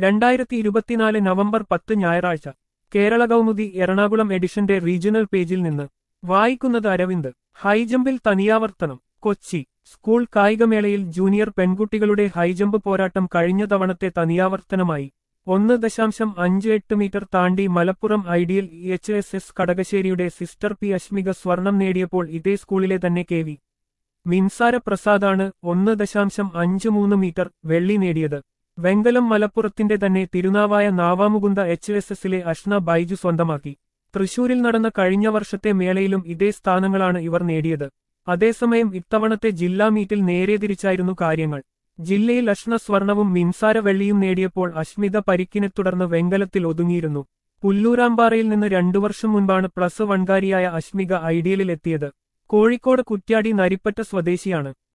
രണ്ടായിരത്തി ഇരുപത്തിനാല് നവംബർ പത്ത് ഞായറാഴ്ച കേരള കൗമുദി എറണാകുളം എഡിഷന്റെ റീജിയണൽ പേജിൽ നിന്ന് വായിക്കുന്നത് അരവിന്ദ് ഹൈജമ്പിൽ തനിയാവർത്തനം കൊച്ചി സ്കൂൾ കായികമേളയിൽ ജൂനിയർ പെൺകുട്ടികളുടെ ഹൈജമ്പ് പോരാട്ടം കഴിഞ്ഞ തവണത്തെ തനിയാവർത്തനമായി ഒന്ന് ദശാംശം അഞ്ച് എട്ട് മീറ്റർ താണ്ടി Malappuram ideal H S S കടകശ്ശേരിയുടെ സിസ്റ്റർ പി അശ്മിക സ്വർണം നേടിയപ്പോൾ ഇതേ സ്കൂളിലെ തന്നെ കെ വി മിൻസാര പ്രസാദാണ് ഒന്ന് ദശാംശം അഞ്ച് മൂന്ന് മീറ്റർ വെള്ളി നേടിയത് വെങ്കലം മലപ്പുറത്തിന്റെ തന്നെ തിരുനാവായ നാവാമുകുന്ദ എച്ച് എസ് എസിലെ അഷ്ന ബൈജു സ്വന്തമാക്കി തൃശൂരിൽ നടന്ന കഴിഞ്ഞ വർഷത്തെ മേളയിലും ഇതേ സ്ഥാനങ്ങളാണ് ഇവർ നേടിയത് അതേസമയം ഇത്തവണത്തെ ജില്ലാ മീറ്റിൽ നേരെ തിരിച്ചായിരുന്നു കാര്യങ്ങൾ ജില്ലയിൽ അഷ്ന സ്വർണവും മിൻസാര വെള്ളിയും നേടിയപ്പോൾ അശ്മിത പരിക്കിനെ തുടർന്ന് വെങ്കലത്തിൽ ഒതുങ്ങിയിരുന്നു പുല്ലൂരാമ്പാറയിൽ നിന്ന് രണ്ടു വർഷം മുൻപാണ് പ്ലസ് വൺകാരിയായ അശ്മിക ഐഡിയലിൽ എത്തിയത് കോഴിക്കോട് കുറ്റ്യാടി നരിപ്പറ്റ സ്വദേശിയാണ്